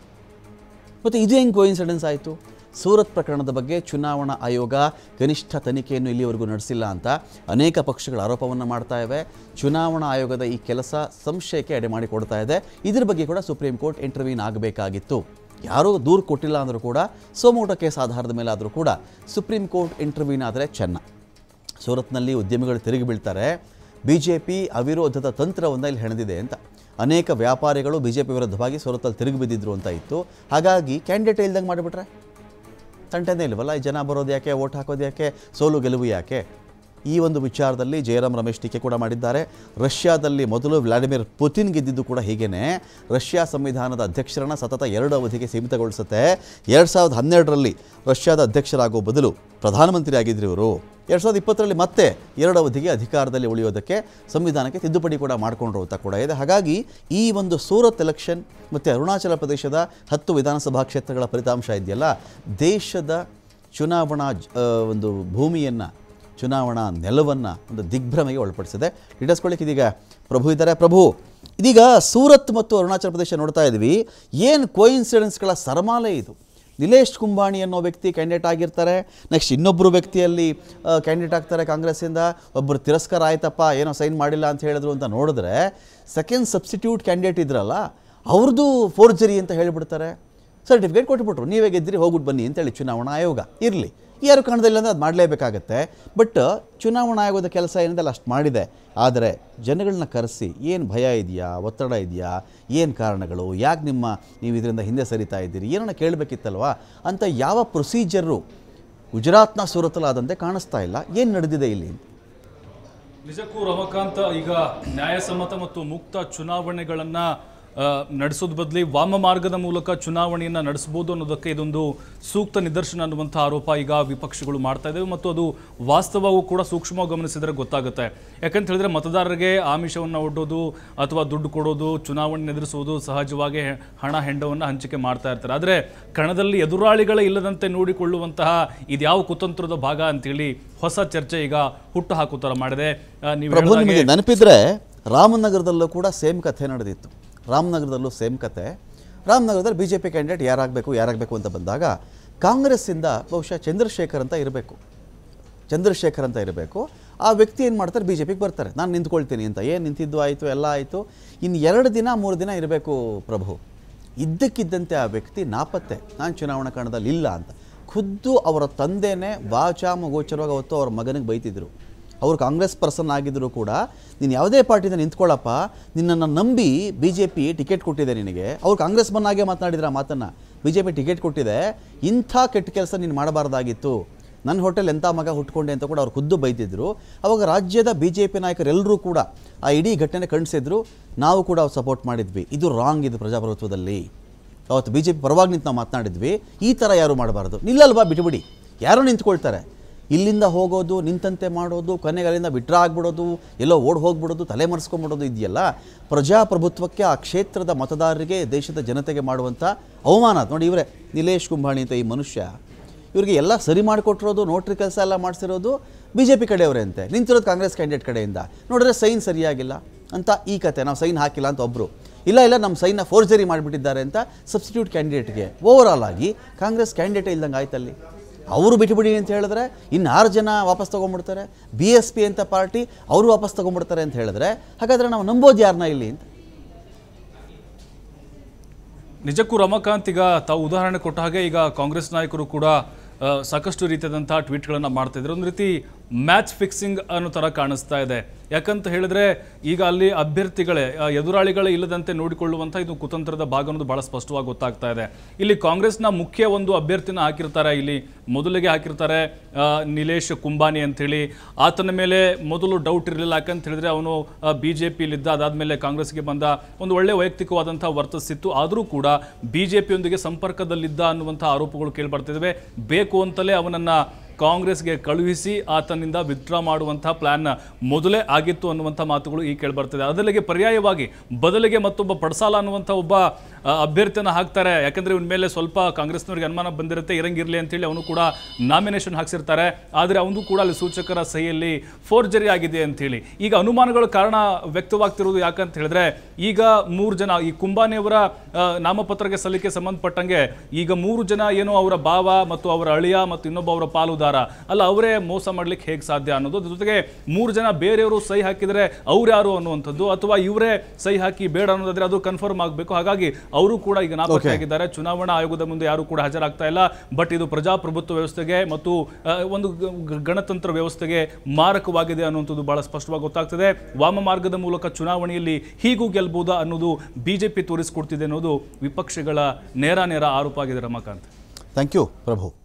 ಮತ್ತು ಇದು ಹೆಂಗೆ ಕೋಇನ್ಸಿಡೆನ್ಸ್ ಆಯಿತು ಸೂರತ್ ಪ್ರಕರಣದ ಬಗ್ಗೆ ಚುನಾವಣಾ ಆಯೋಗ ಕನಿಷ್ಠ ತನಿಖೆಯನ್ನು ಇಲ್ಲಿವರೆಗೂ ನಡೆಸಿಲ್ಲ ಅಂತ ಅನೇಕ ಪಕ್ಷಗಳು ಆರೋಪವನ್ನು ಮಾಡ್ತಾ ಇವೆ ಚುನಾವಣಾ ಆಯೋಗದ ಈ ಕೆಲಸ ಸಂಶಯಕ್ಕೆ ಎಡೆ ಮಾಡಿ ಕೊಡ್ತಾ ಇದೆ ಇದ್ರ ಬಗ್ಗೆ ಕೂಡ ಸುಪ್ರೀಂ ಕೋರ್ಟ್ ಇಂಟರ್ವ್ಯೂನ್ ಆಗಬೇಕಾಗಿತ್ತು ಯಾರೂ ದೂರು ಕೊಟ್ಟಿಲ್ಲ ಅಂದರೂ ಕೂಡ ಸೋಮೋಟೋ ಕೇಸ್ ಆಧಾರದ ಮೇಲೆ ಆದರೂ ಕೂಡ ಸುಪ್ರೀಂ ಕೋರ್ಟ್ ಇಂಟರ್ವ್ಯೂನ್ ಆದರೆ ಚೆನ್ನ ಸೂರತ್ನಲ್ಲಿ ಉದ್ಯಮಿಗಳು ತಿರುಗಿ ಬೀಳ್ತಾರೆ ಬಿ ಜೆ ಪಿ ಅವಿರೋಧದ ತಂತ್ರವನ್ನು ಇಲ್ಲಿ ಹೆಣೆದಿದೆ ಅಂತ ಅನೇಕ ವ್ಯಾಪಾರಿಗಳು ಬಿ ಜೆ ಪಿ ವಿರುದ್ಧವಾಗಿ ಸೂರತ್ತಲ್ಲಿ ತಿರುಗಿ ಬಿದ್ದಿದ್ರು ಅಂತ ಇತ್ತು ಹಾಗಾಗಿ ಕ್ಯಾಂಡಿಡೇಟ್ ಇಲ್ದಂಗೆ ಮಾಡಿಬಿಟ್ರೆ ತಂಟೆನೇ ಇಲ್ವಲ್ಲ ಈ ಜನ ಬರೋದು ಯಾಕೆ ಓಟ್ ಹಾಕೋದು ಯಾಕೆ ಸೋಲು ಗೆಲುವು ಯಾಕೆ ಈ ಒಂದು ವಿಚಾರದಲ್ಲಿ ಜಯರಾಮ್ ರಮೇಶ್ ಟೀಕೆ ಕೂಡ ಮಾಡಿದ್ದಾರೆ ರಷ್ಯಾದಲ್ಲಿ ಮೊದಲು ವ್ಲಾಡಿಮಿರ್ ಪುತಿನ್ ಗೆದ್ದಿದ್ದು ಕೂಡ ಹೀಗೇನೆ ರಷ್ಯಾ ಸಂವಿಧಾನದ ಅಧ್ಯಕ್ಷರನ್ನ ಸತತ ಎರಡು ಅವಧಿಗೆ ಸೀಮಿತಗೊಳಿಸುತ್ತೆ ಎರಡು ಸಾವಿರದ ಹನ್ನೆರಡರಲ್ಲಿ ರಷ್ಯಾದ ಅಧ್ಯಕ್ಷರಾಗುವ ಬದಲು ಪ್ರಧಾನಮಂತ್ರಿ ಆಗಿದ್ರು ಇವರು ಎರಡು ಸಾವಿರದ ಇಪ್ಪತ್ತರಲ್ಲಿ ಮತ್ತೆ ಎರಡು ಅವಧಿಗೆ ಅಧಿಕಾರದಲ್ಲಿ ಉಳಿಯೋದಕ್ಕೆ ಸಂವಿಧಾನಕ್ಕೆ ತಿದ್ದುಪಡಿ ಕೂಡ ಮಾಡಿಕೊಂಡ್ರು ಅಂತ ಕೂಡ ಇದೆ ಹಾಗಾಗಿ ಈ ಒಂದು ಸೂರತ್ ಎಲೆಕ್ಷನ್ ಮತ್ತು ಅರುಣಾಚಲ ಪ್ರದೇಶದ ಹತ್ತು ವಿಧಾನಸಭಾ ಕ್ಷೇತ್ರಗಳ ಫಲಿತಾಂಶ ಇದೆಯಲ್ಲ ದೇಶದ ಚುನಾವಣಾ ಜ- ಆ, ಒಂದು ಭೂಮಿಯನ್ನು ಚುನಾವಣಾ ನೆಲವನ್ನು ಒಂದು ದಿಗ್ಭ್ರಮೆಗೆ ಒಳಪಡಿಸಿದೆ ಹಿಡಿಸ್ಕೊಳ್ಳಿಕ್ಕೆ ಇದೀಗ ಪ್ರಭು ಇದ್ದಾರೆ ಪ್ರಭು ಇದೀಗ ಸೂರತ್ ಮತ್ತು ಅರುಣಾಚಲ ಪ್ರದೇಶ ನೋಡ್ತಾ ಇದ್ವಿ ಏನು ಕೋಇನ್ಸಿಡೆನ್ಸ್ಗಳ ಸರಮಾಲೆ ಇದು ನಿಲೇಶ್ ಕುಂಬಾಣಿ ಅನ್ನೋ ವ್ಯಕ್ತಿ ಕ್ಯಾಂಡಿಡೇಟ್ ಆಗಿರ್ತಾರೆ ನೆಕ್ಸ್ಟ್ ಇನ್ನೊಬ್ಬರು ವ್ಯಕ್ತಿಯಲ್ಲಿ ಕ್ಯಾಂಡಿಡೇಟ್ ಆಗ್ತಾರೆ ಕಾಂಗ್ರೆಸ್ಸಿಂದ ಒಬ್ಬರು ತಿರಸ್ಕಾರ ಆಯ್ತಪ್ಪ ಏನೋ ಸೈನ್ ಮಾಡಿಲ್ಲ ಅಂತ ಹೇಳಿದ್ರು ಅಂತ ನೋಡಿದ್ರೆ ಸೆಕೆಂಡ್ ಸಬ್ಸ್ಟಿಟ್ಯೂಟ್ ಕ್ಯಾಂಡಿಡೇಟ್ ಇದ್ರಲ್ಲ ಅವ್ರದ್ದು ಫೋರ್ಜರಿ ಅಂತ ಹೇಳಿಬಿಡ್ತಾರೆ ಸರ್ಟಿಫಿಕೇಟ್ ಕೊಟ್ಬಿಟ್ರು ನೀವೇ ಗೆದ್ದಿರಿ ಹೋಗ್ಬಿಟ್ಟು ಬನ್ನಿ ಅಂತೇಳಿ ಚುನಾವಣಾ ಆಯೋಗ ಇರಲಿ ಯಾರು ಕಾರಣದಲ್ಲಿ ಅಂದರೆ ಅದು ಮಾಡಲೇಬೇಕಾಗತ್ತೆ ಬಟ್ ಚುನಾವಣಾ ಆಯೋಗದ ಕೆಲಸ ಏನಿದೆ ಅಲ್ಲ ಅಷ್ಟು ಮಾಡಿದೆ ಆದರೆ ಜನಗಳನ್ನ ಕರೆಸಿ ಏನು ಭಯ ಇದೆಯಾ ಒತ್ತಡ ಇದೆಯಾ ಏನು ಕಾರಣಗಳು ಯಾಕೆ ನಿಮ್ಮ ನೀವು ಇದರಿಂದ ಹಿಂದೆ ಸರಿತಾ ಇದ್ದೀರಿ ಏನನ್ನ ಕೇಳಬೇಕಿತ್ತಲ್ವಾ ಅಂತ ಯಾವ ಪ್ರೊಸೀಜರು ಗುಜರಾತ್ನ ಸೂರತ್ತಲಾದಂತೆ ಕಾಣಿಸ್ತಾ ಇಲ್ಲ ಏನು ನಡೆದಿದೆ ಇಲ್ಲಿ ನಿಜಕ್ಕೂ ರಮಕಾಂತ ಈಗ ನ್ಯಾಯಸಮ್ಮತ ಮತ್ತು ಮುಕ್ತ ಚುನಾವಣೆಗಳನ್ನ ಆ, ನಡೆಸೋದ್ ಬದಲಿ ವಾಮ ಮಾರ್ಗದ ಮೂಲಕ ಚುನಾವಣೆಯನ್ನ ನಡೆಸಬಹುದು ಅನ್ನೋದಕ್ಕೆ ಇದೊಂದು ಸೂಕ್ತ ನಿದರ್ಶನ ಅನ್ನುವಂಥ ಆರೋಪ ಈಗ ವಿಪಕ್ಷಗಳು ಮಾಡ್ತಾ ಇದ್ದಾವೆ ಮತ್ತು ಅದು ವಾಸ್ತವವೂ ಕೂಡ ಸೂಕ್ಷ್ಮವಾಗಿ ಗಮನಿಸಿದರೆ ಗೊತ್ತಾಗುತ್ತೆ ಯಾಕಂತ ಹೇಳಿದ್ರೆ ಮತದಾರರಿಗೆ ಆಮಿಷವನ್ನು ಒಡ್ಡೋದು ಅಥವಾ ದುಡ್ಡು ಕೊಡೋದು ಚುನಾವಣೆ ಎದುರಿಸುವುದು ಸಹಜವಾಗಿ ಹೆ- ಹಣ ಹೆಂಡವನ್ನು ಹಂಚಿಕೆ ಮಾಡ್ತಾ ಇರ್ತಾರೆ ಆದರೆ ಕಣದಲ್ಲಿ ಎದುರಾಳಿಗಳೇ ಇಲ್ಲದಂತೆ ನೋಡಿಕೊಳ್ಳುವಂತಹ ಇದ್ಯಾವ ಕುತಂತ್ರದ ಭಾಗ ಅಂತೇಳಿ ಹೊಸ ಚರ್ಚೆ ಈಗ ಹುಟ್ಟು ಹಾಕೋ ಥರ ಮಾಡಿದೆ ಆ, ನೀವು ಪ್ರಭು ಹೇಳ್ದಾಗೆ- ನಿಮಗೆ ನೆನಪಿದ್ರೆ ರಾಮನಗರದಲ್ಲೂ ಕೂಡ ಸೇಮ್ ಕಥೆ ನಡೆದಿತ್ತು ರಾಮನಗರದಲ್ಲೂ ಸೇಮ್ ಕಥೆ ರಾಮನಗರದಲ್ಲಿ ಬಿ ಜೆ ಪಿ ಕ್ಯಾಂಡಿಡೇಟ್ ಯಾರಾಗಬೇಕು ಯಾರಾಗಬೇಕು ಅಂತ ಬಂದಾಗ ಕಾಂಗ್ರೆಸ್ಸಿಂದ ಬಹುಶಃ ಚಂದ್ರಶೇಖರ್ ಅಂತ ಇರಬೇಕು ಚಂದ್ರಶೇಖರ್ ಅಂತ ಇರಬೇಕು ಆ ವ್ಯಕ್ತಿ ಏನು ಮಾಡ್ತಾರೆ ಬಿ ಜೆ ಪಿಗೆ ಬರ್ತಾರೆ ನಾನು ನಿಂತ್ಕೊಳ್ತೀನಿ ಅಂತ ಏನು ನಿಂತಿದ್ದು ಆಯಿತು ಎಲ್ಲ ಆಯಿತು ಇನ್ನು ಎರಡು ದಿನ ಮೂರು ದಿನ ಇರಬೇಕು ಪ್ರಭು ಇದ್ದಕ್ಕಿದ್ದಂತೆ ಆ ವ್ಯಕ್ತಿ ನಾಪತ್ತೆ ನಾನು ಚುನಾವಣಾ ಕಣದಲ್ಲಿ ಇಲ್ಲ ಅಂತ ಖುದ್ದು ಅವರ ತಂದೆನೇ ವಾಚಾಮಗೋಚರವಾಗಿ ಅವತ್ತು ಅವ್ರ ಮಗನಿಗೆ ಬೈತಿದ್ರು ಅವರು ಕಾಂಗ್ರೆಸ್ ಪರ್ಸನ್ ಆಗಿದ್ದರೂ ಕೂಡ ನೀನು ಯಾವುದೇ ಪಾರ್ಟಿಯಿಂದ ನಿಂತ್ಕೊಳ್ಳಪ್ಪ ನಿನ್ನನ್ನು ನಂಬಿ ಬಿ ಜೆ ಪಿ ಟಿಕೆಟ್ ಕೊಟ್ಟಿದೆ ನಿನಗೆ ಅವ್ರು ಕಾಂಗ್ರೆಸ್ ಮನ್ನಾಗೆ ಮಾತನಾಡಿದ್ರು ಆ ಮಾತನ್ನು ಬಿ ಜೆ ಪಿ ಟಿಕೆಟ್ ಕೊಟ್ಟಿದೆ ಇಂಥ ಕೆಟ್ಟ ಕೆಲಸ ನೀನು ಮಾಡಬಾರ್ದಾಗಿತ್ತು ನನ್ನ ಹೋಟೆಲ್ ಎಂಥ ಮಗ ಹುಟ್ಕೊಂಡೆ ಅಂತ ಕೂಡ ಅವ್ರು ಖುದ್ದು ಬೈತಿದ್ರು ಅವಾಗ ರಾಜ್ಯದ ಬಿ ಜೆ ಪಿ ನಾಯಕರೆಲ್ಲರೂ ಕೂಡ ಆ ಇಡೀ ಘಟನೆ ಖಂಡಿಸಿದ್ರು ನಾವು ಕೂಡ ಅವ್ರು ಸಪೋರ್ಟ್ ಮಾಡಿದ್ವಿ ಇದು ರಾಂಗ್ ಇದು ಪ್ರಜಾಪ್ರಭುತ್ವದಲ್ಲಿ ಅವತ್ತು ಬಿ ಜೆ ಪಿ ಪರವಾಗಿ ನಿಂತು ನಾವು ಮಾತನಾಡಿದ್ವಿ ಈ ಥರ ಯಾರು ಮಾಡಬಾರ್ದು ನಿಲ್ಲಲ್ವಾ ಬಿಟ್ಬಿಡಿ ಯಾರೋ ನಿಂತ್ಕೊಳ್ತಾರೆ ಇಲ್ಲಿಂದ ಹೋಗೋದು ನಿಂತಂತೆ ಮಾಡೋದು ಕೊನೆಗೆ ಅಲ್ಲಿಂದ ವಿಡ್ರಾ ಆಗ್ಬಿಡೋದು ಎಲ್ಲೋ ಓಡ್ ಹೋಗ್ಬಿಡೋದು ತಲೆ ಮರೆಸ್ಕೊಂಬಿಡೋದು ಇದೆಯಲ್ಲ ಪ್ರಜಾಪ್ರಭುತ್ವಕ್ಕೆ ಆ ಕ್ಷೇತ್ರದ ಮತದಾರರಿಗೆ ದೇಶದ ಜನತೆಗೆ ಮಾಡುವಂಥ ಅವಮಾನ ಅದು. ನೋಡಿ ಇವರೇ ನಿಲೇಶ್ ಕುಂಭಾಣಿ ಅಂತ ಈ ಮನುಷ್ಯ ಇವರಿಗೆ ಎಲ್ಲ ಸರಿ ಮಾಡಿಕೊಟ್ಟಿರೋದು ನೋಟ್ರಿ ಕೆಲಸ ಎಲ್ಲ ಮಾಡಿಸಿರೋದು ಬಿ ಜೆ ಪಿ ಕಡೆಯವರೇ ಅಂತೆ ನಿಂತಿರೋದು ಕಾಂಗ್ರೆಸ್ ಕ್ಯಾಂಡಿಡೇಟ್ ಕಡೆಯಿಂದ ನೋಡಿದ್ರೆ ಸೈನ್ ಸರಿಯಾಗಿಲ್ಲ ಅಂತ ಈ ಕತೆ ನಾವು ಸೈನ್ ಹಾಕಿಲ್ಲ ಅಂತ ಒಬ್ಬರು ಇಲ್ಲ ಇಲ್ಲ ನಮ್ಮ ಸೈನ್ನ ಫೋರ್ಜರಿ ಮಾಡಿಬಿಟ್ಟಿದ್ದಾರೆ ಅಂತ ಸಬ್ಸ್ಟಿಟ್ಯೂಟ್ ಕ್ಯಾಂಡಿಡೇಟ್ಗೆ ಓವರ್ ಆಲ್ ಆಗಿ ಕಾಂಗ್ರೆಸ್ ಕ್ಯಾಂಡಿಡೇಟೇ ಇಲ್ದಂಗೆ ಆಯ್ತಲ್ಲಿ ಅವರು ಬಿಟ್ಟುಬಿಡಿ ಅಂತ ಹೇಳಿದ್ರೆ ಇನ್ನು ಆರು ಜನ ವಾಪಸ್ ತೊಗೊಂಡ್ಬಿಡ್ತಾರೆ ಬಿ ಎಸ್ ಪಿ ಅಂತ ಪಾರ್ಟಿ ಅವರು ವಾಪಸ್ ತೊಗೊಂಡ್ಬಿಡ್ತಾರೆ ಅಂತ ಹೇಳಿದ್ರೆ ಹಾಗಾದರೆ ನಾವು ನಂಬೋದು ಯಾರನ್ನ ಇಲ್ಲಿ ಅಂತ ನಿಜಕ್ಕೂ ರಮಾಕಾಂತ್ ಈಗ ತಾವು ಉದಾಹರಣೆ ಕೊಟ್ಟ ಹಾಗೆ ಈಗ ಕಾಂಗ್ರೆಸ್ ನಾಯಕರು ಕೂಡ ಆ, ಸಾಕಷ್ಟು ರೀತಿಯಾದಂತಹ ಟ್ವೀಟ್ಗಳನ್ನು ಮಾಡ್ತಾ ಇದ್ದಾರೆ ಒಂದು ರೀತಿ ಮ್ಯಾಚ್ ಫಿಕ್ಸಿಂಗ್ ಅನ್ನೋ ಥರ ಕಾಣಿಸ್ತಾ ಇದೆ ಯಾಕಂತ ಹೇಳಿದ್ರೆ ಈಗ ಅಲ್ಲಿ ಅಭ್ಯರ್ಥಿಗಳೇ ಆ, ಎದುರಾಳಿಗಳೇ ಇಲ್ಲದಂತೆ ನೋಡಿಕೊಳ್ಳುವಂಥ ಇದು ಕುತಂತ್ರದ ಭಾಗ ಅನ್ನೋದು ಬಹಳ ಸ್ಪಷ್ಟವಾಗಿ ಗೊತ್ತಾಗ್ತಾ ಇದೆ ಇಲ್ಲಿ ಕಾಂಗ್ರೆಸ್ನ ಮುಖ್ಯ ಒಂದು ಅಭ್ಯರ್ಥಿನ ಹಾಕಿರ್ತಾರೆ ಇಲ್ಲಿ ಮೊದಲಿಗೆ ಹಾಕಿರ್ತಾರೆ ಆ, ನಿಲೇಶ್ ಕುಂಬಾನಿ ಅಂತೇಳಿ ಆತನ ಮೇಲೆ ಮೊದಲು ಡೌಟ್ ಇರಲಿಲ್ಲ ಯಾಕಂತ ಹೇಳಿದ್ರೆ ಅವನು ಬಿ ಜೆ ಪಿಲಿದ್ದ ಅದಾದಮೇಲೆ ಕಾಂಗ್ರೆಸ್ಗೆ ಬಂದ ಒಂದು ಒಳ್ಳೆ ವೈಯಕ್ತಿಕವಾದಂಥ ವರ್ತಿಸಿತ್ತು ಆದರೂ ಕೂಡ ಬಿ ಜೆ ಪಿಯೊಂದಿಗೆ ಸಂಪರ್ಕದಲ್ಲಿದ್ದ ಅನ್ನುವಂಥ ಆರೋಪಗಳು ಕೇಳಿಬರ್ತಿದ್ದಾವೆ ಬೇಕು ಅಂತಲೇ ಅವನನ್ನ ಕಾಂಗ್ರೆಸ್ಗೆ ಕಳುಹಿಸಿ ಆತನಿಂದ ವಿತ್ಡ್ರಾ ಮಾಡುವಂಥ ಪ್ಲಾನ್ ಮೊದಲೇ ಆಗಿತ್ತು ಅನ್ನುವಂಥ ಮಾತುಗಳು ಈಗ ಕೇಳಿಬರ್ತಿದೆ ಅದರಲ್ಲಿಗೆ ಪರ್ಯಾಯವಾಗಿ ಬದಲಿಗೆ ಮತ್ತೊಬ್ಬ ಪಡ್ಸಾಲ ಅನ್ನುವಂಥ ಒಬ್ಬ ಆ, ಅಭ್ಯರ್ಥಿನ ಹಾಕ್ತಾರೆ ಯಾಕಂದ್ರೆ ಇವನ ಮೇಲೆ ಸ್ವಲ್ಪ ಕಾಂಗ್ರೆಸ್ನವ್ರಿಗೆ ಅನುಮಾನ ಬಂದಿರುತ್ತೆ ಇರಂಗಿರ್ಲಿ ಅಂತೇಳಿ ಅವನು ಕೂಡ ನಾಮಿನೇಷನ್ ಹಾಕ್ಸಿರ್ತಾರೆ ಆದರೆ ಅವನು ಕೂಡ ಅಲ್ಲಿ ಸೂಚಕರ ಸಹಿಯಲ್ಲಿ ಫೋರ್ಜರಿ ಆಗಿದೆ ಅಂತೇಳಿ ಈಗ ಅನುಮಾನಗಳ ಕಾರಣ ವ್ಯಕ್ತವಾಗ್ತಿರೋದು ಯಾಕಂತ ಹೇಳಿದ್ರೆ ಈಗ ಮೂರು ಜನ ಈ ಕುಂಬಾನಿಯವರ ಆ, ನಾಮಪತ್ರಕ್ಕೆ ಸಲ್ಲಿಕೆ ಸಂಬಂಧಪಟ್ಟಂಗೆ ಈಗ ಮೂರು ಜನ ಏನೋ ಅವರ ಭಾವ ಮತ್ತು ಅವರ ಅಳಿಯ ಮತ್ತು ಇನ್ನೊಬ್ಬ ಅವರ ಪಾಲುದಾರ ಅಲ್ಲ ಅವರೇ ಮೋಸ ಮಾಡ್ಲಿಕ್ಕೆ ಹೇಗೆ ಸಾಧ್ಯ ಅನ್ನೋದು ಅದ್ರ ಜೊತೆಗೆ ಮೂರು ಜನ ಬೇರೆಯವರು ಸಹಿ ಹಾಕಿದ್ರೆ ಅವ್ರು ಯಾರು ಅನ್ನುವಂಥದ್ದು ಅಥವಾ ಇವರೇ ಸಹಿ ಹಾಕಿ ಬೇಡ ಅನ್ನೋದಾದ್ರೆ ಅದು ಕನ್ಫರ್ಮ್ ಆಗಬೇಕು ಹಾಗಾಗಿ ಅವರು ಕೂಡ ಈಗ ನಾಪತ್ತೆ ಆಗಿದ್ದಾರೆ ಚುನಾವಣಾ ಆಯೋಗದ ಮುಂದೆ ಯಾರು ಕೂಡ ಹಾಜರಾಗ್ತಾ ಇಲ್ಲ ಬಟ್ ಇದು ಪ್ರಜಾಪ್ರಭುತ್ವ ವ್ಯವಸ್ಥೆಗೆ ಮತ್ತು ಆ, ಒಂದು ಗ- ಗ- ಗಣತಂತ್ರ ವ್ಯವಸ್ಥೆಗೆ ಮಾರಕವಾಗಿದೆ ಅನ್ನುವಂಥದ್ದು ಬಹಳ ಸ್ಪಷ್ಟವಾಗಿ ಗೊತ್ತಾಗ್ತದೆ ವಾಮ ಮಾರ್ಗದ ಮೂಲಕ ಚುನಾವಣೆಯಲ್ಲಿ ಹೀಗೂ ಗೆಲ್ಬಹುದಾ ಅನ್ನೋದು ಬಿಜೆಪಿ ತೋರಿಸಿಕೊಡ್ತಿದೆ ಅನ್ನೋದು ವಿಪಕ್ಷಗಳ ನೇರ ನೇರ ಆರೋಪ ಆಗಿದೆ ರಮಾಕಾಂತ್ ಥ್ಯಾಂಕ್ ಯು ಪ್ರಭು